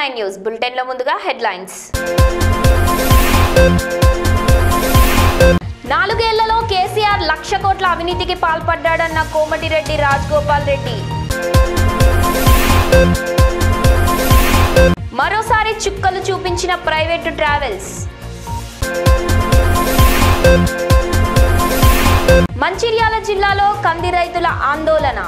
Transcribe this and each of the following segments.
Nine news బులెటిన్లో ముందుగా headlines నాలుగేళ్లలో కేసీఆర్ లక్ష కోట్ల అవినీతికి పాల్పడ్డాడన్న కోమటిరెడ్డి రాజగోపాల్ రెడ్డి మరోసారి చుక్కలు చూపించిన ప్రైవేటు ట్రావెల్స్ మంచిర్యాల జిల్లాలో కంది రైతుల ఆందోళన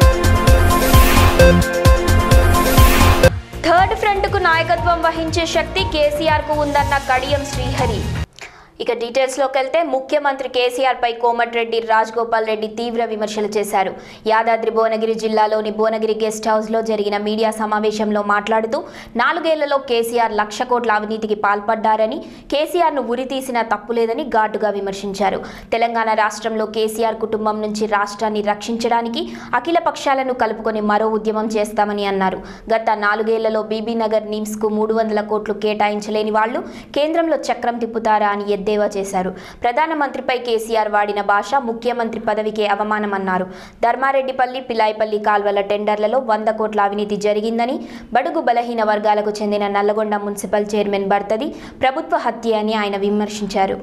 థర్డ్ ఫ్రంట్ కు నాయకత్వం వహించే శక్తి కేసీఆర్ కు ఉందన్న కడియం శ్రీహరి ఇక డీటెయిల్స్ లోకి వెళ్తే ముఖ్యమంత్రి కేసీఆర్ పై కోమటిరెడ్డి రాజగోపాల్ రెడ్డి తీవ్ర విమర్శలు చేశారు యాదాద్రి భువనగిరి జిల్లాలోని భువనగిరి గెస్ట్ హౌస్ లో జరిగిన మీడియా సమావేశంలో మాట్లాడుతూ నాలుగేళ్లలో కేసీఆర్ లక్ష కోట్ల అవినీతికి పాల్పడ్డారని కేసీఆర్ ను ఉరి తీసినా తప్పులేదని ఘాటుగా విమర్శించారు తెలంగాణ రాష్ట్రంలో కేసీఆర్ కుటుంబం నుంచి రాష్ట్రాన్ని రక్షించడానికి అఖిల పక్షాలను కలుపుకొని మరో ఉద్యమం చేస్తామని అన్నారు గత నాలుగేళ్లలో బీబీనగర్ నిమ్స్ కు మూడు వందల కోట్లు కేటాయించలేని వాళ్లు కేంద్రంలో చక్రం తిప్పుతారా అని ఎద్దేవా చేశారు ప్రధానమంత్రిపై కేసీఆర్ వాడిన భాష ముఖ్యమంత్రి పదవికే అవమానమన్నారు ధర్మారెడ్డిపల్లి పిలాయిపల్లి కాల్వల టెండర్లలో వంద కోట్ల అవినీతి జరిగిందని బడుగు బలహీన వర్గాలకు చెందిన నల్లగొండ మున్సిపల్ చైర్మన్ భర్తది ప్రభుత్వ హత్య అని ఆయన విమర్శించారు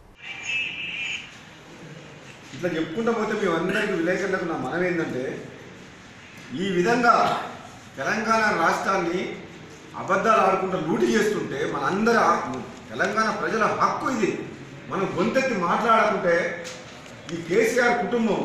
ఇట్లా చెప్పుకుంటూ పోతే మేమందరికీ విలేకరులకు నా మనం ఏంటంటే ఈ విధంగా తెలంగాణ రాష్ట్రాన్ని అబద్ధాలు ఆడుకుంటూ లూటి చేస్తుంటే మనందరి ఆ- తెలంగాణ ప్రజల హక్కు ఇది మనం గొంతెత్తి మాట్లాడకుంటే ఈ కేసీఆర్ కుటుంబం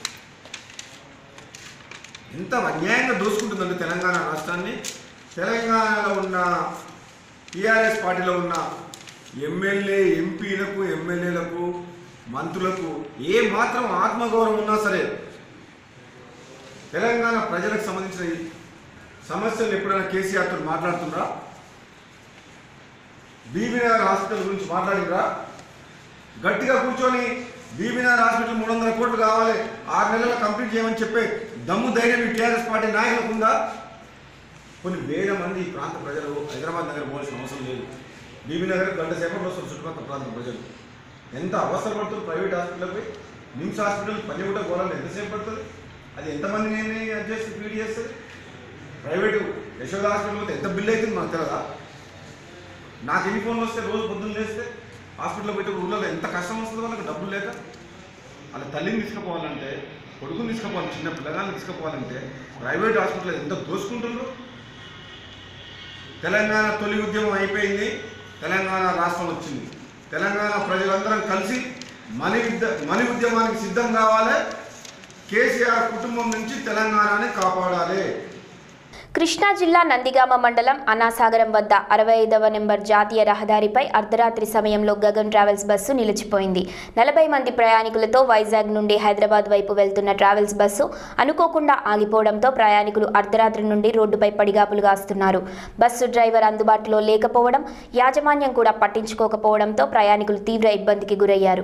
ఎంత అన్యాయంగా దోసుకుంటుందంటే తెలంగాణ రాష్ట్రాన్ని తెలంగాణలో ఉన్న టీఆర్ఎస్ పార్టీలో ఉన్న ఎమ్మెల్యే ఎంపీలకు ఎమ్మెల్యేలకు మంత్రులకు ఏ మాత్రం ఆత్మగౌరవం ఉన్నా సరే తెలంగాణ ప్రజలకు సంబంధించిన ఈ సమస్యలు ఎప్పుడైనా కేసీఆర్తో మాట్లాడుతుండ్రా బీబీనగర్ హాస్పిటల్ గురించి మాట్లాడిండ్రా గట్టిగా కూర్చొని బీబీనగర్ హాస్పిటల్ మూడు వందల కోట్లు కావాలి ఆరు నెలల్లో కంప్లీట్ చేయమని చెప్పే దమ్ము ధైర్యం ఈ టీఆర్ఎస్ పార్టీ నాయకులకు ఉందా కొన్ని వేల మంది ఈ ప్రాంత ప్రజలు హైదరాబాద్ నగర్ పోవాల్సిన అవసరం లేదు బీబీనగర్ గంట సేపట్లో వస్తారు చుట్టుపక్కల ప్రాంత ప్రజలు ఎంత అవసరపడుతుంది ప్రైవేట్ హాస్పిటల్కి నిమ్స్ హాస్పిటల్ పని కూడా పోవాలని ఎంతసేపు పడుతుంది అది ఎంతమంది నేను అది చేస్తే ఫీడ్ చేస్తుంది ప్రైవేటు యశోద హాస్పిటల్ పోతే ఎంత బిల్ అవుతుంది మనకు తెలియదా నాకు ఎన్ని ఫోన్లు వస్తే రోజు పొద్దున్న లేస్తే హాస్పిటల్లో పెట్టి ఊళ్ళో ఎంత కష్టం వస్తుంది వాళ్ళకి డబ్బులు లేక వాళ్ళ తల్లిని తీసుకుపోవాలంటే కొడుకుని తీసుకుపోవాలి చిన్న పిల్లగాన్ని తీసుకుపోవాలంటే ప్రైవేట్ హాస్పిటల్ ఎంత దోసుకుంటుండ్రు తెలంగాణ తొలి ఉద్యమం అయిపోయింది తెలంగాణ రాష్ట్రం వచ్చింది తెలంగాణ ప్రజలందరం కలిసి మని ఉద్య మని ఉద్యమానికి సిద్ధం కావాలి కేసీఆర్ కుటుంబం నుంచి తెలంగాణని కాపాడాలి కృష్ణా జిల్లా నందిగామ మండలం అనాసాగరం వద్ద అరవై ఐదవ నెంబర్ జాతీయ రహదారిపై అర్ధరాత్రి సమయంలో గగన్ ట్రావెల్స్ బస్సు నిలిచిపోయింది నలభై మంది ప్రయాణికులతో వైజాగ్ నుండి హైదరాబాద్ వైపు వెళ్తున్న ట్రావెల్స్ బస్సు అనుకోకుండా ఆగిపోవడంతో ప్రయాణికులు అర్ధరాత్రి నుండి రోడ్డుపై పడిగాపులు కాస్తున్నారు బస్సు డ్రైవర్ అందుబాటులో లేకపోవడం యాజమాన్యం కూడా పట్టించుకోకపోవడంతో ప్రయాణికులు తీవ్ర ఇబ్బందికి గురయ్యారు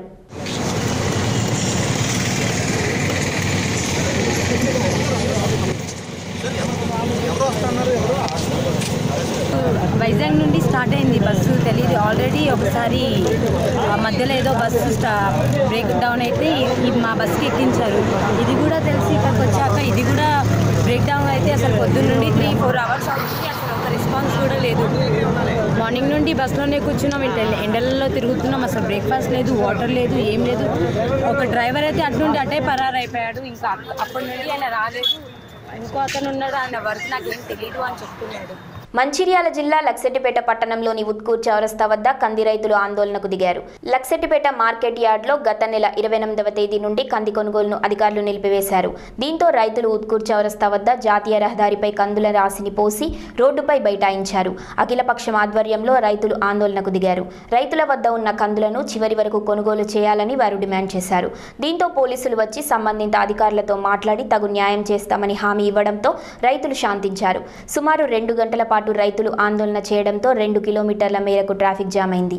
వైజాగ్ నుండి స్టార్ట్ అయింది బస్సు తెలియదు ఆల్రెడీ ఒకసారి ఆ మధ్యలో ఏదో బస్సు స్టా బ్రేక్ డౌన్ అయితే ఈ మా బస్కి ఎక్కించారు ఇది కూడా తెలిసి ఇక్కడికి వచ్చాక ఇది కూడా బ్రేక్ డౌన్ అయితే అసలు పొద్దున్న నుండి త్రీ ఫోర్ అవర్స్ అవుతుంది అసలు ఒక రెస్పాన్స్ కూడా లేదు మార్నింగ్ నుండి బస్సులోనే కూర్చున్నాం ఇంత ఎండలలో తిరుగుతున్నాం అసలు బ్రేక్ఫాస్ట్ లేదు వాటర్ లేదు ఏం లేదు ఒక డ్రైవర్ అయితే అటు నుండి అటే పరారైపోయాడు ఇంకా అప్ప- అప్పటి నుండి ఆయన రాలేదు ఇంకో అతను ఉన్నాడు ఆయన వర్క్ నాకేం తెలియదు అని చెప్తున్నాడు మంచిర్యాల జిల్లా లక్సెట్టిపేట పట్టణంలోని ఉత్కూర్ చౌరస్తా వద్ద కంది రైతులు ఆందోళనకు దిగారు లక్సెట్టిపేట మార్కెట్ యార్డ్లో గత నెల ఇరవై ఎనిమిదవ తేదీ నుండి కంది కొనుగోలును అధికారులు నిలిపివేశారు దీంతో రైతులు ఉత్కూర్ చౌరస్తా వద్ద జాతీయ రహదారిపై కందుల రాశిని పోసి రోడ్డుపై బైఠాయించారు అఖిలపక్షం ఆధ్వర్యంలో రైతులు ఆందోళనకు దిగారు రైతుల వద్ద ఉన్న కందులను చివరి వరకు కొనుగోలు చేయాలని వారు డిమాండ్ చేశారు దీంతో పోలీసులు వచ్చి సంబంధిత అధికారులతో మాట్లాడి తగు న్యాయం చేస్తామని హామీ ఇవ్వడంతో రైతులు శాంతించారు సుమారు రెండు గంటల పాటు రైతులు ఆందోళన చేయడంతో రెండు కిలోమీటర్ల మేరకు ట్రాఫిక్ జామ్ అయింది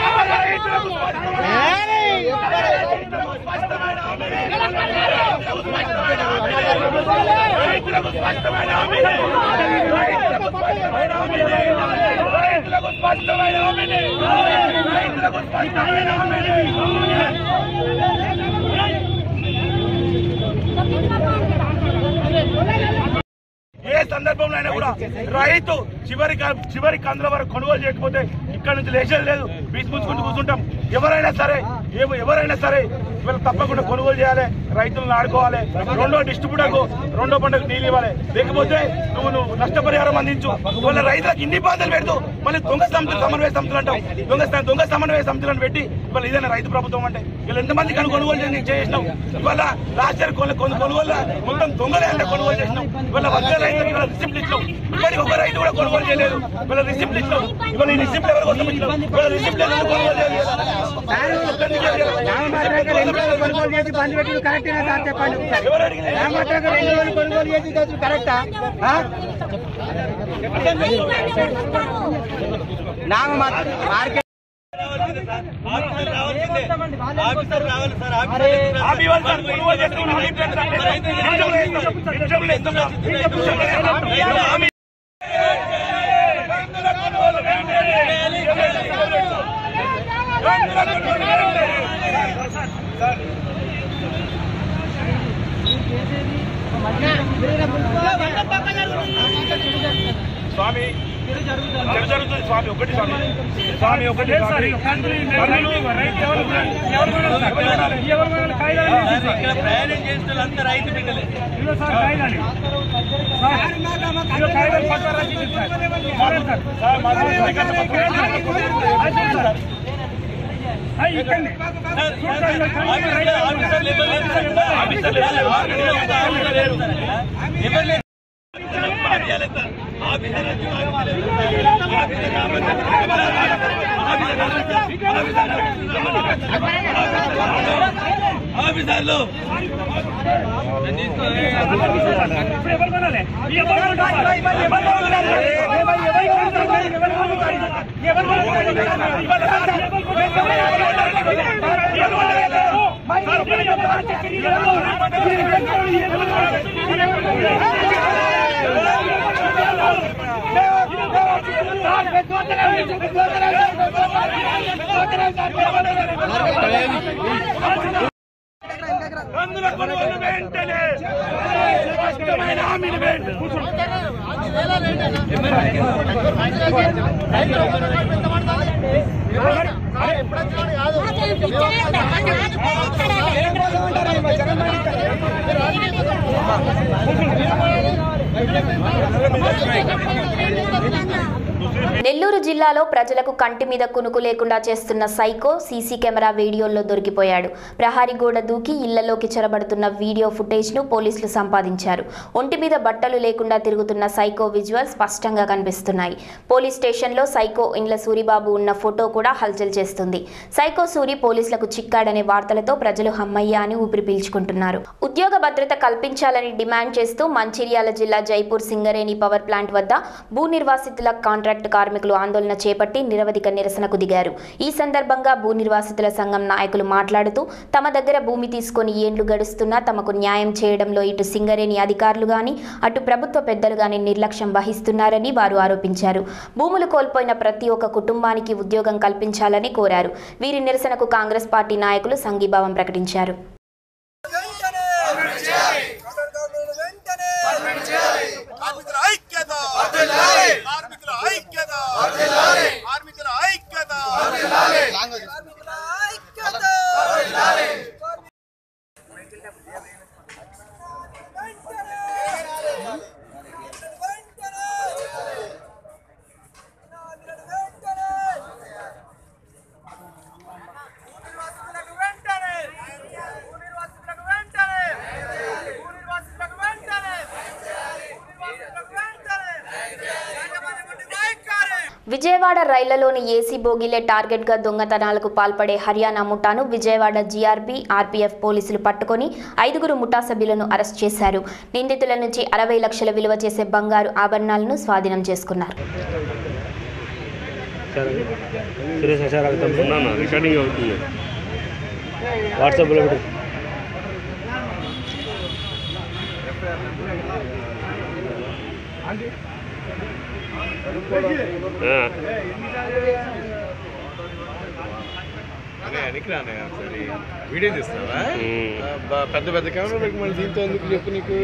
రైతులకు రైతులకు స్పష్టమైన హామీని రైతులకు స్పష్టమైన హామీని రైతులకు స్పష్టమైన హామీని రైతులకు స్పష్టమైన హామీని ఏ సందర్భంలో అయినా కూడా రైతు చివరి క- చివరి కందుల వరకు కొనుగోలు చేయకపోతే ఇక్కడ నుంచి లేచేది లేదు బీచ్ ముంచుకుంటూ కూర్చుంటాం ఎవరైనా సరే ఎవ- ఎవరైనా సరే ఇవాళ తప్పకుండా కొనుగోలు చేయాలి రైతులను ఆడుకోవాలి రెండో డిస్ట్రిబ్యూటర్కు రెండో పంటకు నీళ్ళు ఇవ్వాలి లేకపోతే నువ్వు నువ్వు నష్టపరిహారం అందించు ఇవాళ రైతులకు ఇన్ని బాధలు పెడుతూ మళ్ళీ దొంగ సంస్థలు సమన్వయ సంస్థలు అంటాం దొంగ దొంగ సమన్వయ సంస్థలను పెట్టి ఇవాళ ఇదేనా రైతు ప్రభుత్వం అంటే వీళ్ళు ఎంతమంది కను కొనుగోలు చేసి- చేసినాం ఇవాళ లాస్ట్ ఇయర్ కొను కొను- కొనుగోలు మొత్తం దొంగలే అంటే కొనుగోలు చేసినాం ఇవాళ వంద రైతులకు ఇవాళ రిసిప్ట్ ఇచ్చినాం ఇప్పటికి ఒక రైతు కూడా కొనుగోలు చేయలేదు ఇవాళ రిసిప్ట్ ఇచ్చినాం ఇవాళ ఈ రిసిప్ట్ ఎవరి కోసం ఇచ్చినాం ఇవాళ రిసిప్ట్ ఎందుకు కొనుగోలు చేయలేదు కొనుగోలు చేసి బంద్ పెట్టి కరెక్టేనా సార్ చెప్పండి ఒకసారి. ఎవరు అడిగినారు? రామచంద్ర రెండు వేలు కొనుగోలు చేసి ఇది కరెక్టా ఆ? నామ మార్కెట్ హామీ ఇవ్వాలి సార్ కొనుగోలు చేసుకుని హామీ ఇవ్వాలి సార్. నిజంలో ఇస్తాం. నిజంలో ఇస్తాం సార్. నిజంలో హామీ రైతుల కొనుగోలు వెంటనే. రైతుల కొనుగోలు వెంటనే. స్వామి చెడు జరుగుతుంది స్వామి ఒకటి స్వామి స్వామి ఒకటి స్వామి కర్నూలు ఇక్కడ ప్రయాణం చేసిన వాళ్ళంతా రైతు బిడ్డలే సార్ మా స్వీకరణ పత్రం ఆఫీసర్లు ఎవరు లేరు సార్ ఇక్కడ. ఆఫీసర్లు లేరు. ఆఫీసర్లు లేరు. ఎవరు లేరు. ఆఫీసర్లు కందుల కొనుగోలు వెంటనే స్పష్టమైన హామీని వెంటనే నెల్లూరు జిల్లాలో ప్రజలకు కంటి మీద కునుకు లేకుండా చేస్తున్న సైకో సీసీ కెమెరా వీడియోల్లో దొరికిపోయాడు ప్రహారీ గోడ దూకి ఇళ్లలోకి చొరబడుతున్న వీడియో ఫుటేజ్ను పోలీసులు సంపాదించారు ఒంటి మీద బట్టలు లేకుండా తిరుగుతున్న సైకో విజువల్ స్పష్టంగా కనిపిస్తున్నాయి పోలీస్ స్టేషన్లో సైకో ఇండ్ల సూరిబాబు ఉన్న ఫోటో కూడా హల్చల్ చేస్తుంది సైకో సూరి పోలీసులకు చిక్కాడనే వార్తలతో ప్రజలు హమ్మయ్య అని ఊపిరి పీల్చుకుంటున్నారు ఉద్యోగ భద్రత కల్పించాలని డిమాండ్ చేస్తూ మంచిర్యాల జిల్లా జైపూర్ సింగరేణి పవర్ ప్లాంట్ వద్ద భూ నిర్వాసితుల కాంట్రాక్ట్ కార్మికులు ఆందోళన చేపట్టి నిరవధిక నిరసనకు దిగారు ఈ సందర్భంగా భూ నిర్వాసితుల సంఘం నాయకులు మాట్లాడుతూ తమ దగ్గర భూమి తీసుకొని ఏండ్లు గడుస్తున్నా తమకు న్యాయం చేయడంలో ఇటు సింగరేణి అధికారులు గాని అటు ప్రభుత్వ పెద్దలు గాని నిర్లక్ష్యం వహిస్తున్నారని వారు ఆరోపించారు భూములు కోల్పోయిన ప్రతి ఒక్క కుటుంబానికి ఉద్యోగం కల్పించాలని కోరారు వీరి నిరసనకు కాంగ్రెస్ పార్టీ నాయకులు సంఘీభావం ప్రకటించారు కార్మికుల ఐక్యత కార్మికుల ఐక్యత కార్మికుల ఐక్యత కార్మికుల ఐక్యత విజయవాడ రైళ్లలోని ఏసీ బోగీలే టార్గెట్గా దొంగతనాలకు పాల్పడే హర్యానా ముఠాను విజయవాడ జీఆర్పీ ఆర్పీఎఫ్ పోలీసులు పట్టుకొని ఐదుగురు ముఠా సభ్యులను అరెస్ట్ చేశారు నిందితుల నుంచి అరవై లక్షల విలువ చేసే బంగారు ఆభరణాలను స్వాధీనం చేసుకున్నారు సురేష్ సార్ అవుతాం రికార్డింగ్ అవుతుంది వాట్సాప్లో పెట్టు వీడియో తీస్తున్నావా అబ్బా, పెద్ద పెద్ద కెమెరా పెట్టి మళ్ళీ దీంతో ఎందుకు చెప్పు నీకు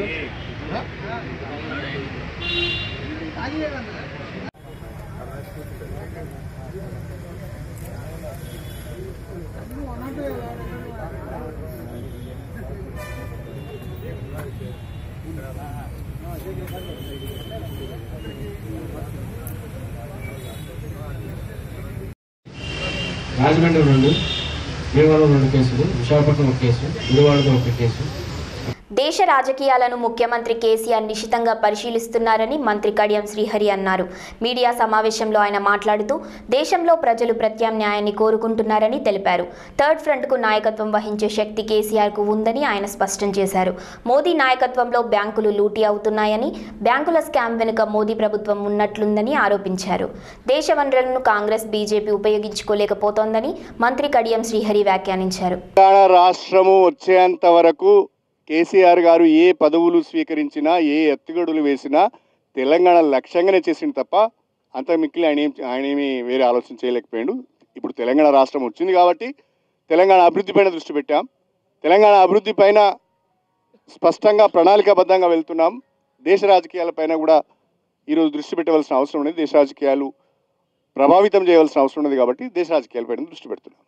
రాజమండ్రి రెండు భీమవరం రెండు కేసులు విశాఖపట్నం ఒక కేసు విజయవాడలో ఒక కేసు దేశ రాజకీయాలను ముఖ్యమంత్రి కేసీఆర్ నిశితంగా పరిశీలిస్తున్నారని మంత్రి కడియం శ్రీహరి అన్నారు మీడియా సమావేశంలో ఆయన మాట్లాడుతూ దేశంలో ప్రజలు ప్రత్యామ్నాయాన్ని కోరుకుంటున్నారని తెలిపారు థర్డ్ ఫ్రంట్కు నాయకత్వం వహించే శక్తి కేసీఆర్కు ఉందని ఆయన స్పష్టం చేశారు మోదీ నాయకత్వంలో బ్యాంకులు లూటీ అవుతున్నాయని బ్యాంకుల స్కామ్ వెనుక మోదీ ప్రభుత్వం ఉన్నట్లుందని ఆరోపించారు దేశ వనరులను కాంగ్రెస్ బీజేపీ ఉపయోగించుకోలేకపోతోందని మంత్రి కడియం శ్రీహరి వ్యాఖ్యానించారు తెలంగాణ రాష్ట్రము వచ్చేంత వరకు కేసీఆర్ గారు ఏ పదవులు స్వీకరించినా ఏ ఎత్తుగడులు వేసినా తెలంగాణ లక్ష్యంగానే చేసిండు తప్ప అంత మిక్కిలి ఆయన ఏం ఆయన ఏమి వేరే ఆలోచన చేయలేకపోయాడు ఇప్పుడు తెలంగాణ రాష్ట్రం వచ్చింది కాబట్టి తెలంగాణ అభివృద్ధి పైన దృష్టి పెట్టాం తెలంగాణ అభివృద్ధి పైన స్పష్టంగా ప్రణాళికాబద్ధంగా వెళ్తున్నాం దేశ రాజకీయాల పైన కూడా ఈరోజు దృష్టి పెట్టవలసిన అవసరం ఉన్నది దేశ రాజకీయాలు ప్రభావితం చేయవలసిన అవసరం ఉన్నది కాబట్టి దేశ రాజకీయాల పైన దృష్టి పెడుతున్నాం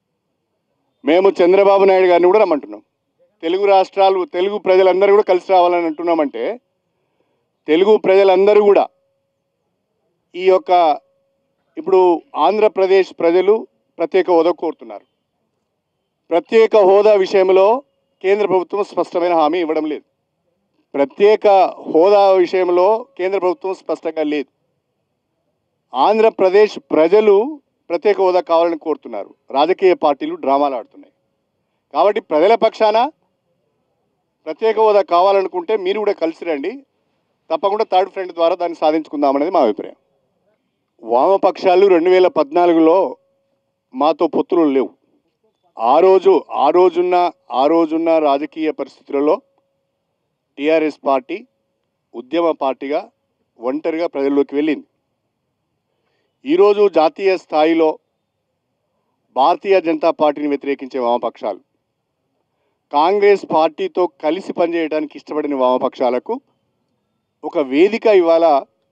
మేము చంద్రబాబు నాయుడు గారిని కూడా రమ్మంటున్నాం తెలుగు రాష్ట్రాలు తెలుగు ప్రజలందరూ కూడా కలిసి రావాలని అంటున్నామంటే తెలుగు ప్రజలందరూ కూడా ఈ యొక్క ఇప్పుడు ఆంధ్రప్రదేశ్ ప్రజలు ప్రత్యేక హోదా కోరుతున్నారు ప్రత్యేక హోదా విషయంలో కేంద్ర ప్రభుత్వం స్పష్టమైన హామీ ఇవ్వడం లేదు ప్రత్యేక హోదా విషయంలో కేంద్ర ప్రభుత్వం స్పష్టంగా లేదు ఆంధ్రప్రదేశ్ ప్రజలు ప్రత్యేక హోదా కావాలని కోరుతున్నారు రాజకీయ పార్టీలు డ్రామాలు ఆడుతున్నాయి కాబట్టి ప్రజల పక్షాన ప్రత్యేక హోదా కావాలనుకుంటే మీరు కూడా కలిసి రండి తప్పకుండా థర్డ్ ఫ్రంట్ ద్వారా దాన్ని సాధించుకుందామనేది మా అభిప్రాయం వామపక్షాలు రెండు వేల పద్నాలుగులో మాతో పొత్తులు లేవు ఆ రోజు ఆ రోజున్న ఆ రోజున్న రాజకీయ పరిస్థితులలో టీఆర్ఎస్ పార్టీ ఉద్యమ పార్టీగా ఒంటరిగా ప్రజల్లోకి వెళ్ళింది ఈరోజు జాతీయ స్థాయిలో భారతీయ జనతా పార్టీని వ్యతిరేకించే వామపక్షాలు కాంగ్రెస్ పార్టీతో కలిసి పనిచేయడానికి ఇష్టపడిన వామపక్షాలకు ఒక వేదిక ఇవాళ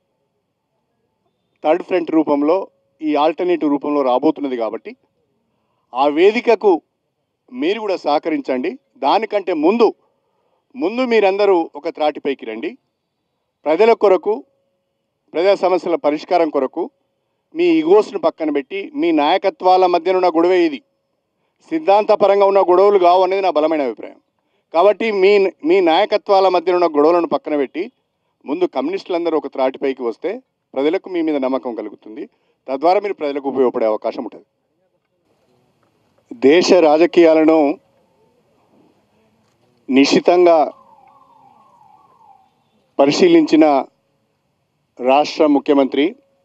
థర్డ్ ఫ్రంట్ రూపంలో ఈ ఆల్టర్నేటివ్ రూపంలో రాబోతున్నది కాబట్టి ఆ వేదికకు మీరు కూడా సహకరించండి దానికంటే ముందు ముందు మీరందరూ ఒక త్రాటిపైకి రండి ప్రజల కొరకు ప్రజా సమస్యల పరిష్కారం కొరకు మీ ఈగోస్ను పక్కన పెట్టి మీ నాయకత్వాల మధ్యన ఉన్న గొడవే ఇది సిద్ధాంతపరంగా ఉన్న గొడవలు కావు అనేది నా బలమైన అభిప్రాయం కాబట్టి మీ మీ నాయకత్వాల మధ్యన ఉన్న గొడవలను పక్కన పెట్టి ముందు కమ్యూనిస్టులందరూ ఒక త్రాటిపైకి వస్తే ప్రజలకు మీ మీద నమ్మకం కలుగుతుంది తద్వారా మీరు ప్రజలకు ఉపయోగపడే అవకాశం ఉంటుంది దేశ రాజకీయాలను నిశితంగా పరిశీలించిన రాష్ట్ర ముఖ్యమంత్రి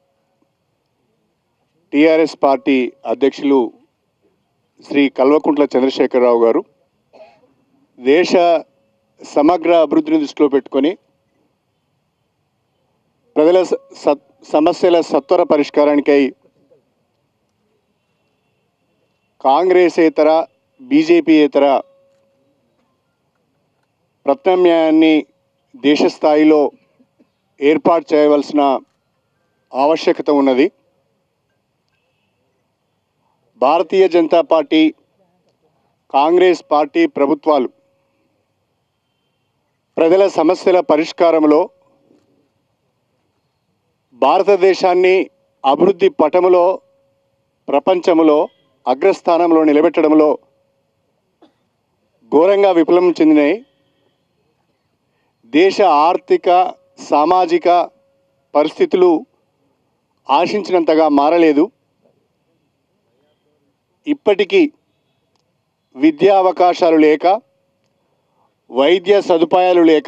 టిఆర్ఎస్ పార్టీ అధ్యక్షులు శ్రీ కల్వకుంట్ల చంద్రశేఖరరావు గారు దేశ సమగ్ర అభివృద్ధిని దృష్టిలో పెట్టుకొని ప్రజల స- స- సమస్యల సత్వర పరిష్కారానికై కాంగ్రెసేతర బీజేపీయేతర ప్రత్యామ్నాయాన్ని దేశ స్థాయిలో ఏర్పాటు చేయవలసిన ఆవశ్యకత ఉన్నది భారతీయ జనతా పార్టీ కాంగ్రెస్ పార్టీ ప్రభుత్వాలు ప్రజల సమస్యల పరిష్కారంలో భారతదేశాన్ని అభివృద్ధి పటములో ప్రపంచంలో అగ్రస్థానంలో నిలబెట్టడంలో ఘోరంగా విఫలం చెందినాయి దేశ ఆర్థిక సామాజిక పరిస్థితులు ఆశించినంతగా మారలేదు ఇప్పటికీ విద్యా అవకాశాలు లేక వైద్య సదుపాయాలు లేక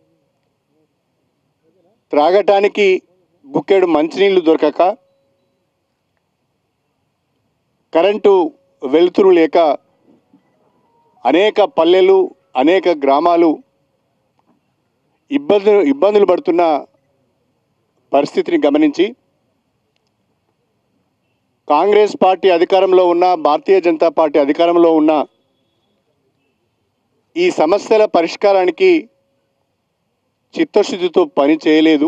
త్రాగటానికి గుక్కెడు మంచినీళ్లు దొరకక కరెంటు వెలుతురు లేక అనేక పల్లెలు అనేక గ్రామాలు ఇబ్బందులు ఇబ్బందులు పడుతున్న పరిస్థితిని గమనించి కాంగ్రెస్ పార్టీ అధికారంలో ఉన్న భారతీయ జనతా పార్టీ అధికారంలో ఉన్న ఈ సమస్యల పరిష్కారానికి చిత్తశుద్ధితో పని చేయలేదు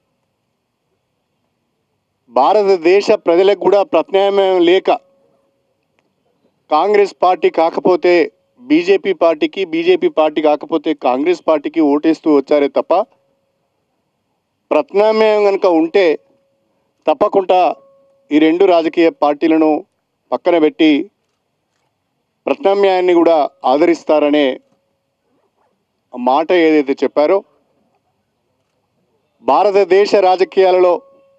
భారతదేశ ప్రజలకు కూడా ప్రత్యామ్నాయం లేక కాంగ్రెస్ పార్టీ కాకపోతే బీజేపీ పార్టీకి బీజేపీ పార్టీ కాకపోతే కాంగ్రెస్ పార్టీకి ఓటేస్తూ వచ్చారే తప్ప ప్రత్యామ్నాయం కనుక ఉంటే తప్పకుండా ఈ రెండు రాజకీయ పార్టీలను పక్కన పెట్టి ప్రత్యామ్నాయాన్ని కూడా ఆదరిస్తారనే మాట ఏదైతే చెప్పారో భారతదేశ రాజకీయాలలో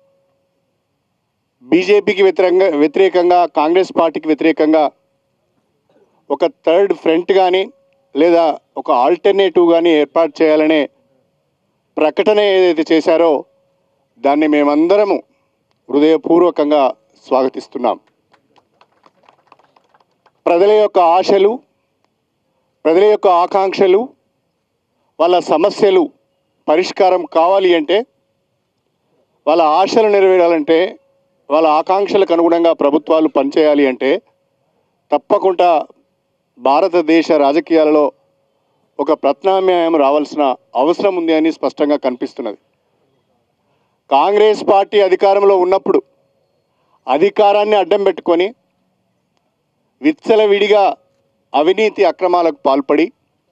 బీజేపీకి వ్యతిరేకంగా వ్యతిరేకంగా కాంగ్రెస్ పార్టీకి వ్యతిరేకంగా ఒక థర్డ్ ఫ్రంట్ కానీ లేదా ఒక ఆల్టర్నేటివ్ కానీ ఏర్పాటు చేయాలనే ప్రకటన ఏదైతే చేశారో దాన్ని మేమందరము హృదయపూర్వకంగా స్వాగతిస్తున్నాం ప్రజల యొక్క ఆశలు ప్రజల యొక్క ఆకాంక్షలు వాళ్ళ సమస్యలు పరిష్కారం కావాలి అంటే వాళ్ళ ఆశలు నెరవేరాలంటే వాళ్ళ ఆకాంక్షలకు అనుగుణంగా ప్రభుత్వాలు పనిచేయాలి అంటే తప్పకుండా భారతదేశ రాజకీయాలలో ఒక ప్రత్యామ్నాయం రావాల్సిన అవసరం ఉంది అని స్పష్టంగా కనిపిస్తున్నది కాంగ్రెస్ పార్టీ అధికారంలో ఉన్నప్పుడు అధికారాన్ని అడ్డం పెట్టుకొని విచ్చలవిడిగా అవినీతి అక్రమాలకు పాల్పడి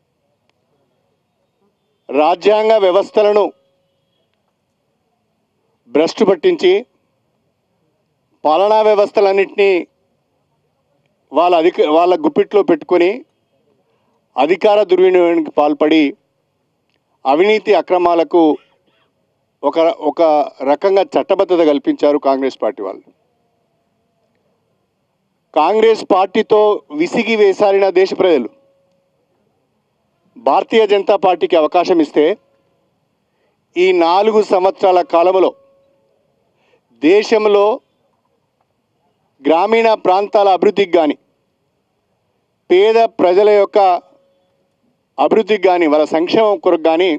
రాజ్యాంగ వ్యవస్థలను భ్రష్టు పట్టించి పాలనా వ్యవస్థలన్నింటినీ వాళ్ళ అధిక వాళ్ళ గుప్పిట్లో పెట్టుకొని అధికార దుర్వినియోగానికి పాల్పడి అవినీతి అక్రమాలకు ఒక ఒక రకంగా చట్టబద్ధత కల్పించారు కాంగ్రెస్ పార్టీ వాళ్ళు కాంగ్రెస్ పార్టీతో విసిగి వేసారిన దేశ ప్రజలు భారతీయ జనతా పార్టీకి అవకాశం ఇస్తే ఈ నాలుగు సంవత్సరాల కాలంలో దేశంలో గ్రామీణ ప్రాంతాల అభివృద్ధికి కానీ పేద ప్రజల యొక్క అభివృద్ధికి కానీ వాళ్ళ సంక్షేమం కొరకు కానీ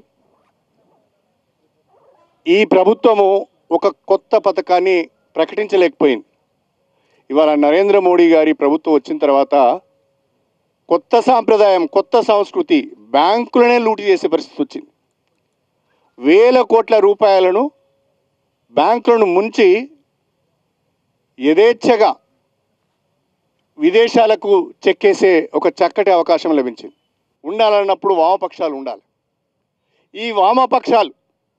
ఈ ప్రభుత్వము ఒక కొత్త పథకాన్ని ప్రకటించలేకపోయింది ఇవాళ నరేంద్ర మోడీ గారి ప్రభుత్వం వచ్చిన తర్వాత కొత్త సాంప్రదాయం కొత్త సంస్కృతి బ్యాంకులనే లూటి చేసే పరిస్థితి వచ్చింది వేల కోట్ల రూపాయలను బ్యాంకులను ముంచి యథేచ్ఛగా విదేశాలకు చెక్కేసే ఒక చక్కటి అవకాశం లభించింది ఉండాలన్నప్పుడు వామపక్షాలు ఉండాలి ఈ వామపక్షాలు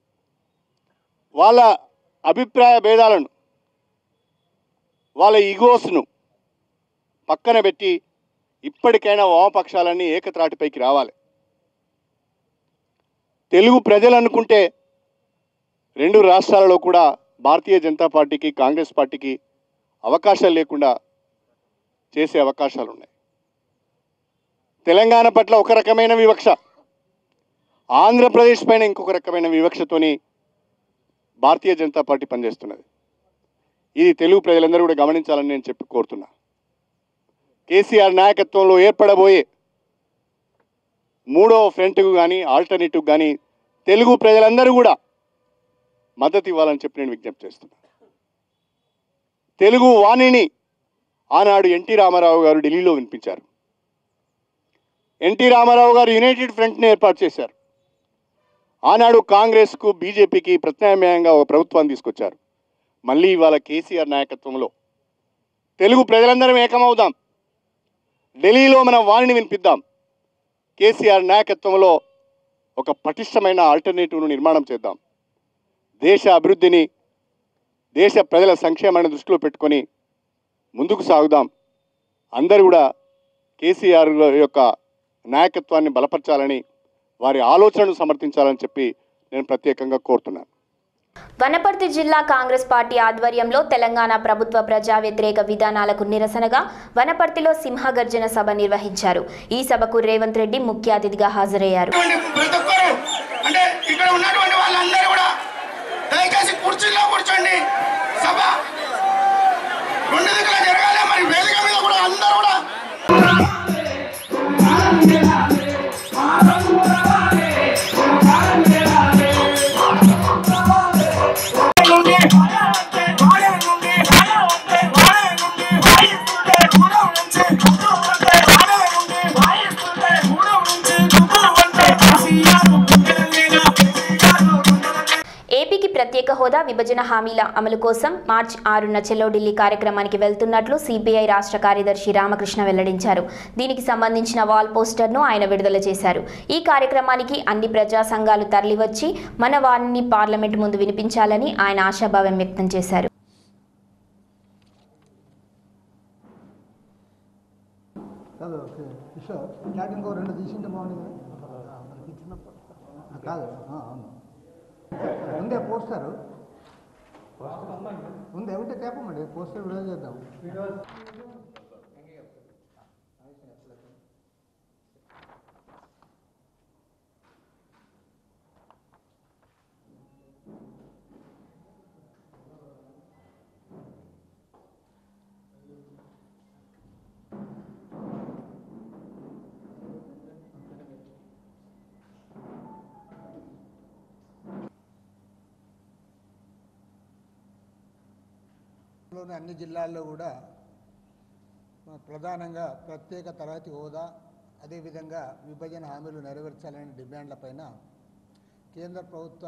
వాళ్ళ అభిప్రాయ భేదాలను వాళ్ళ ఈగోస్ను పక్కన పెట్టి ఇప్పటికైనా వామపక్షాలన్నీ ఏకత్రాటిపైకి రావాలి తెలుగు ప్రజలు అనుకుంటే రెండు రాష్ట్రాలలో కూడా భారతీయ జనతా పార్టీకి కాంగ్రెస్ పార్టీకి అవకాశాలు లేకుండా చేసే అవకాశాలు ఉన్నాయి తెలంగాణ పట్ల ఒక రకమైన వివక్ష ఆంధ్రప్రదేశ్ పైన ఇంకొక రకమైన వివక్షతోని భారతీయ జనతా పార్టీ పనిచేస్తున్నది ఇది తెలుగు ప్రజలందరూ కూడా గమనించాలని నేను చెప్పి కోరుతున్నా కేసీఆర్ నాయకత్వంలో ఏర్పడబోయే మూడో ఫ్రంట్కు కానీ ఆల్టర్నేటివ్ కానీ తెలుగు ప్రజలందరూ కూడా మద్దతు ఇవ్వాలని చెప్పి నేను విజ్ఞప్తి చేస్తున్నా తెలుగు వాణిని ఆనాడు ఎన్టీ రామారావు గారు ఢిల్లీలో వినిపించారు ఎన్టీ రామారావు గారు యునైటెడ్ ఫ్రంట్ని ఏర్పాటు చేశారు ఆనాడు కాంగ్రెస్కు బీజేపీకి ప్రత్యామ్నాయంగా ఒక ప్రభుత్వాన్ని తీసుకొచ్చారు మళ్ళీ ఇవాళ కేసీఆర్ నాయకత్వంలో తెలుగు ప్రజలందరం ఏకమవుదాం ఢిల్లీలో మనం వాణిని వినిపిద్దాం కేసీఆర్ నాయకత్వంలో ఒక పటిష్టమైన ఆల్టర్నేటివ్ను నిర్మాణం చేద్దాం దేశ అభివృద్ధిని దేశ ప్రజల సంక్షేమాన్ని దృష్టిలో పెట్టుకొని ముందుకు సాగుదాం అందరూ కూడా కేసీఆర్ యొక్క నాయకత్వాన్ని బలపరచాలని వారి ఆలోచనను సమర్థించాలని చెప్పి నేను ప్రత్యేకంగా కోరుతున్నాను వనపర్తి జిల్లా కాంగ్రెస్ పార్టీ ఆధ్వర్యంలో తెలంగాణ ప్రభుత్వ ప్రజా వ్యతిరేక విధానాలకు నిరసనగా వనపర్తిలో సింహగర్జన సభ నిర్వహించారు ఈ సభకు రేవంత్ రెడ్డి ముఖ్య అతిథిగా హాజరయ్యారు ప్రతి ఒక్కరు అంటే ఇక్కడ ఉన్నటువంటి వాళ్ళందరూ కూడా దయచేసి కుర్చీలో కూర్చోండి సభ రెండు దిక్కుల జరగాలి మరి వేదిక మీద కూడా అందరూ కూడా విభజన హామీల అమలు కోసం మార్చి ఆరున చెలో ఢిల్లీ కార్యక్రమానికి వెళ్తున్నట్లు సిపిఐ రాష్ట్ర కార్యదర్శి రామకృష్ణ వెల్లడించారు దీనికి సంబంధించిన వాల్ పోస్టర్ను ఆయన విడుదల చేశారు ఈ కార్యక్రమానికి అన్ని ప్రజా సంఘాలు తరలివచ్చి మన వారిని పార్లమెంట్ ముందు వినిపించాలని ఆయన ఆశాభావం వ్యక్తం చేశారు కాదు ఓకే కిషోర్ క్యాట్ ఇంకో రెండు తీసుంటే బాగుంది కదా మనకి ఇచ్చినప్పుడు ఆ, కాదు ఆ, అవును ఉందే పోస్టర్ ఉంది ఉంటే తేపమండి పోస్టర్ విడుదల చేద్దాం లోని అన్ని జిల్లాల్లో కూడా ఆ, ప్రధానంగా ప్రత్యేక తరగతి హోదా అదేవిధంగా విభజన హామీలు నెరవేర్చాలనే డిమాండ్లపైన కేంద్ర ప్రభుత్వ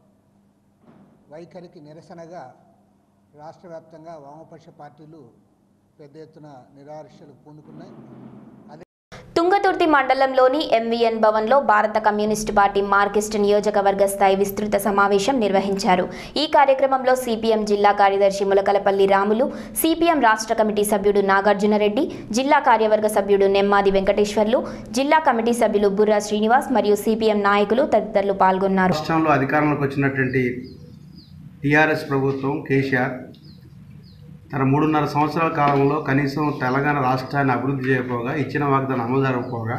వైఖరికి నిరసనగా రాష్ట్ర వ్యాప్తంగా వామపక్ష పార్టీలు పెద్ద ఎత్తున నిరాశలకు పూనుకున్నాయి అదే తుంగతుర్తి మండలంలోని ఎంవీఎన్ భవన్లో భారత కమ్యూనిస్టు పార్టీ మార్కిస్ట్ నియోజకవర్గ స్థాయి విస్తృత సమావేశం నిర్వహించారు ఈ కార్యక్రమంలో సిపిఎం జిల్లా కార్యదర్శి ములకలపల్లి రాములు సిపిఎం రాష్ట్ర కమిటీ సభ్యుడు నాగార్జునరెడ్డి జిల్లా కార్యవర్గ సభ్యుడు నెమ్మాది వెంకటేశ్వర్లు జిల్లా కమిటీ సభ్యులు బుర్రా శ్రీనివాస్ మరియు సిపిఎం నాయకులు తదితరులు పాల్గొన్నారు రాష్ట్రంలో అధికారంలోకి వచ్చినటువంటి టీఆర్ఎస్ ప్రభుత్వం కేసీఆర్ తన మూడున్నర సంవత్సరాల కాలంలో కనీసం తెలంగాణ రాష్ట్రాన్ని అభివృద్ధి చేయకపోగా ఇచ్చిన వాగ్దానం అమలు జరగకపోగా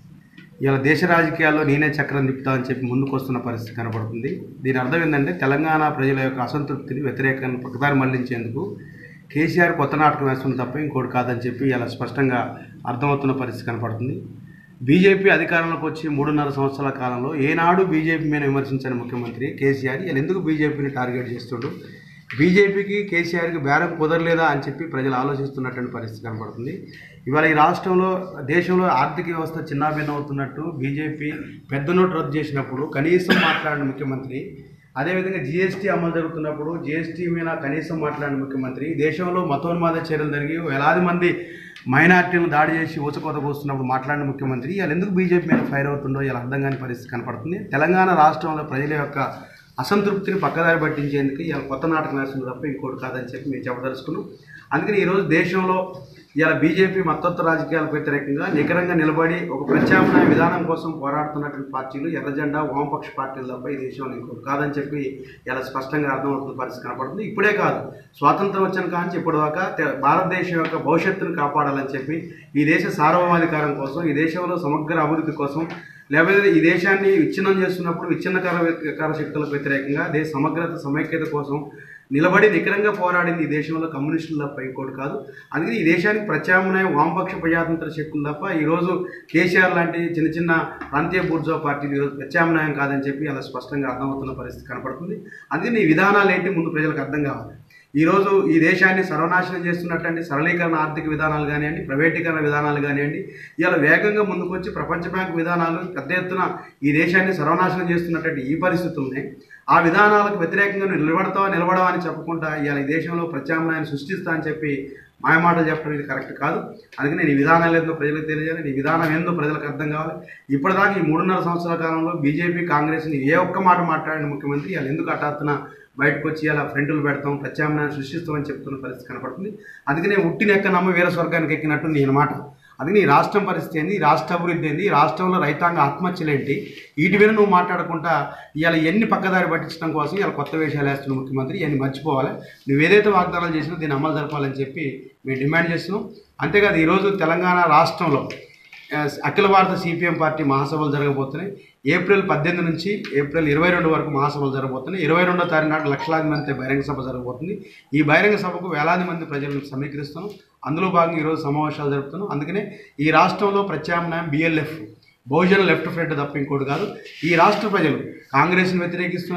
ఇలా దేశ రాజకీయాల్లో నేనే చక్రం తిప్పుతా అని చెప్పి ముందుకు వస్తున్న పరిస్థితి కనబడుతుంది దీని అర్థం ఏంటంటే తెలంగాణ ప్రజల యొక్క అసంతృప్తిని వ్యతిరేకాన్ని పక్కదారి మళ్లించేందుకు కేసీఆర్ కొత్త నాటకం వేస్తుంది తప్ప ఇంకోటి కాదని చెప్పి ఇలా స్పష్టంగా అర్థమవుతున్న పరిస్థితి కనపడుతుంది బీజేపీ అధికారంలోకి వచ్చి మూడున్నర సంవత్సరాల కాలంలో ఏనాడు బీజేపీ మీద విమర్శించని ముఖ్యమంత్రి కేసీఆర్ ఇలా ఎందుకు బీజేపీని టార్గెట్ చేస్తుండు బీజేపీకి కేసీఆర్కి బేరం కుదరలేదా అని చెప్పి ప్రజలు ఆలోచిస్తున్నటువంటి పరిస్థితి కనబడుతుంది ఇవాళ ఈ రాష్ట్రంలో దేశంలో ఆర్థిక వ్యవస్థ చిన్నాభిన్నం అవుతున్నట్టు బీజేపీ పెద్ద నోటు రద్దు చేసినప్పుడు కనీసం మాట్లాడిన ముఖ్యమంత్రి అదేవిధంగా జీఎస్టీ అమలు జరుగుతున్నప్పుడు జీఎస్టీ మీద కనీసం మాట్లాడిన ముఖ్యమంత్రి దేశంలో మతోన్మాద చర్యలు జరిగి వేలాది మంది మైనార్టీలను దాడి చేసి ఊచకోత కోస్తున్నప్పుడు మాట్లాడిన ముఖ్యమంత్రి ఇలా ఎందుకు బీజేపీ మీద ఫైర్ అవుతుండో ఇలా అర్థం కాని పరిస్థితి కనపడుతుంది తెలంగాణ రాష్ట్రంలో ప్రజల యొక్క అసంతృప్తిని పక్కదారి పట్టించేందుకు ఇలా కొత్త నాటకం వేస్తుంది తప్ప ఇంకోటి కాదని చెప్పి మేము చెప్పదలుచుకున్నాం అందుకని ఈరోజు దేశంలో ఇలా బీజేపీ మద్దతు రాజకీయాలకు వ్యతిరేకంగా నికరంగా నిలబడి ఒక ప్రత్యామ్నాయ విధానం కోసం పోరాడుతున్నటువంటి పార్టీలు ఎర్రజెండా వామపక్ష పార్టీలు తప్ప ఈ దేశంలో ఇంకోటి కాదని చెప్పి ఇలా స్పష్టంగా అర్థమవుతున్న పరిస్థితి కనపడుతుంది ఇప్పుడే కాదు స్వాతంత్రం వచ్చిన కాంచి ఇప్పటిదాకా తె- భారతదేశం యొక్క భవిష్యత్తును కాపాడాలని చెప్పి ఈ దేశ సార్వభౌమాధికారం కోసం ఈ దేశంలో సమగ్ర అభివృద్ధి కోసం లేకపోతే ఈ దేశాన్ని విచ్ఛిన్నం చేస్తున్నప్పుడు విచ్ఛిన్నకర కర శక్తులకు వ్యతిరేకంగా దేశ సమగ్రత సమైక్యత కోసం నిలబడి నికరంగా పోరాడింది ఈ దేశంలో కమ్యూనిస్టులు తప్ప ఇంకోటి కాదు అందుకని ఈ దేశానికి ప్రత్యామ్నాయం వామపక్ష ప్రజాతంత్ర శక్తులు తప్ప ఈరోజు కేసీఆర్ లాంటి చిన్న చిన్న ప్రాంతీయ బూర్జా పార్టీలు ఈరోజు ప్రత్యామ్నాయం కాదని చెప్పి అలా స్పష్టంగా అర్థమవుతున్న పరిస్థితి కనపడుతుంది అందుకని ఈ విధానాలు ఏంటి ముందు ప్రజలకు అర్థం కావాలి ఈరోజు ఈ దేశాన్ని సర్వనాశనం చేస్తున్నటువంటి సరళీకరణ ఆర్థిక విధానాలు కానివ్వండి ప్రైవేటీకరణ విధానాలు కానివ్వండి ఇవాళ వేగంగా ముందుకు వచ్చి ప్రపంచ బ్యాంక్ విధానాలు పెద్ద ఎత్తున ఈ దేశాన్ని సర్వనాశనం చేస్తున్నటువంటి ఈ పరిస్థితుల్ని ఆ విధానాలకు వ్యతిరేకంగా నువ్వు నిలబడతావా నిలబడవా అని చెప్పకుండా ఇవాళ ఈ దేశంలో ప్రత్యామ్నాయాన్ని సృష్టిస్తా అని చెప్పి మాయమాటలు చెప్పడం ఇది కరెక్ట్ కాదు అందుకని నీ విధానాలు ఏందో ప్రజలకు తెలియాలి నీ విధానం ఏందో ప్రజలకు అర్థం కావాలి ఇప్పటిదాకా ఈ మూడున్నర సంవత్సరాల కాలంలో బీజేపీ కాంగ్రెస్ని ఏ ఒక్క మాట మాట్లాడిన ముఖ్యమంత్రి ఇవాళ ఎందుకు హఠాత్తున బయటకు వచ్చి అలా ఫ్రంట్లు పెడతాం ప్రత్యామ్నాయం సృష్టిస్తామని చెప్తున్న పరిస్థితి కనపడుతుంది అందుకనే ఉట్టిన ఎక్క నమ్మ వీర స్వర్గానికి ఎక్కినట్టు నేను మాట అది నీ రాష్ట్రం పరిస్థితి ఏంది ఈ రాష్ట్ర అభివృద్ధి ఏంది ఈ రాష్ట్రంలో రైతాంగ ఆత్మహత్యలు ఏంటి వీటి మీద నువ్వు మాట్లాడకుండా ఇవాళ ఎన్ని పక్కదారి పట్టించడం కోసం ఇలా కొత్త వేషాలు వేస్తున్న ముఖ్యమంత్రి ఇవన్నీ మర్చిపోవాలి నువ్వు ఏదైతే వాగ్దానాలు చేసినా దీన్ని అమలు జరపాలని చెప్పి మేము డిమాండ్ చేస్తున్నాం అంతేకాదు ఈరోజు తెలంగాణ రాష్ట్రంలో ఆ, అఖిల భారత సిపిఎం పార్టీ మహాసభలు జరగబోతున్నాయి ఏప్రిల్ పద్దెనిమిది నుంచి ఏప్రిల్ ఇరవై రెండు వరకు మహాసభలు జరగబోతున్నాయి ఇరవై రెండో తారీఖు నాడు లక్షలాది మంది బహిరంగ సభ జరగబోతుంది ఈ బహిరంగ సభకు వేలాది మంది ప్రజలను సమీకరిస్తున్నాం అందులో భాగంగా ఈరోజు సమావేశాలు జరుపుతున్నాం అందుకనే ఈ రాష్ట్రంలో ప్రత్యామ్నాయం బిఎల్ఎఫ్ బహుజన లెఫ్ట్ ఫ్రంట్ తప్ప ఇంకోటి కాదు ఈ రాష్ట్ర ప్రజలు కాంగ్రెస్ని వ్యతిరేకిస్తున్నారు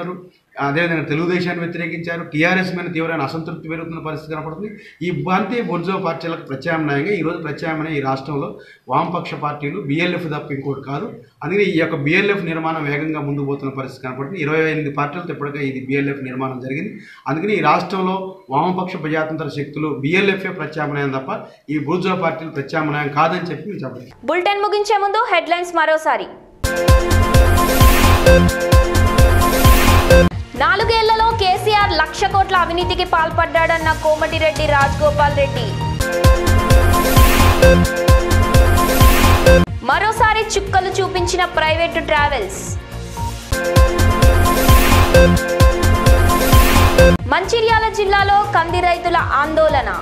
అదేవిధంగా తెలుగుదేశాన్ని వ్యతిరేకించారు టీఆర్ఎస్ మీద తీవ్రమైన అసంతృప్తి పెరుగుతున్న పరిస్థితి కనపడుతుంది ఈ బంతి బొర్జో పార్టీలకు ప్రత్యామ్నాయంగా ఈరోజు ప్రత్యామ్నాయం ఈ రాష్ట్రంలో వామపక్ష పార్టీలు బిఎల్ఎఫ్ తప్ప ఇంకోటి కాదు అందుకని ఈ యొక్క బిఎల్ఎఫ్ నిర్మాణం వేగంగా ముందుకు పోతున్న పరిస్థితి కనపడుతుంది ఇరవై ఎనిమిది పార్టీలతో ఇప్పటికే ఇది బిఎల్ఎఫ్ నిర్మాణం జరిగింది అందుకని ఈ రాష్ట్రంలో వామపక్ష ప్రజాతంత్ర శక్తులు బిఎల్ఎఫ్ఏ ప్రత్యామ్నాయం తప్ప ఈ బూర్జో పార్టీలు ప్రత్యామ్నాయం కాదని చెప్పి మేము చెప్పలేదు బులెటిన్ ముగించే ముందు హెడ్లైన్స్ మరోసారి నాలుగేళ్లలో కేసీఆర్ లక్ష కోట్ల అవినీతికి పాల్పడ్డాడన్న కోమటిరెడ్డి రాజగోపాల్ రెడ్డి మరోసారి చుక్కలు చూపించిన ప్రైవేటు ట్రావెల్స్ మంచిర్యాల జిల్లాలో కంది రైతుల ఆందోళన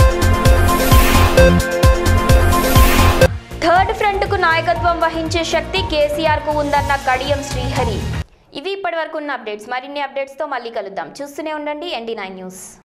థర్డ్ ఫ్రంట్ కు నాయకత్వం వహించే శక్తి కేసీఆర్ కు ఉందన్న కడియం శ్రీహరి ఇవి ఇప్పటివరకు ఉన్న అప్డేట్స్ మరిన్ని అప్డేట్స్ తో మళ్ళీ కలుద్దాం చూస్తూనే ఉండండి ఎన్డీ నైన్ న్యూస్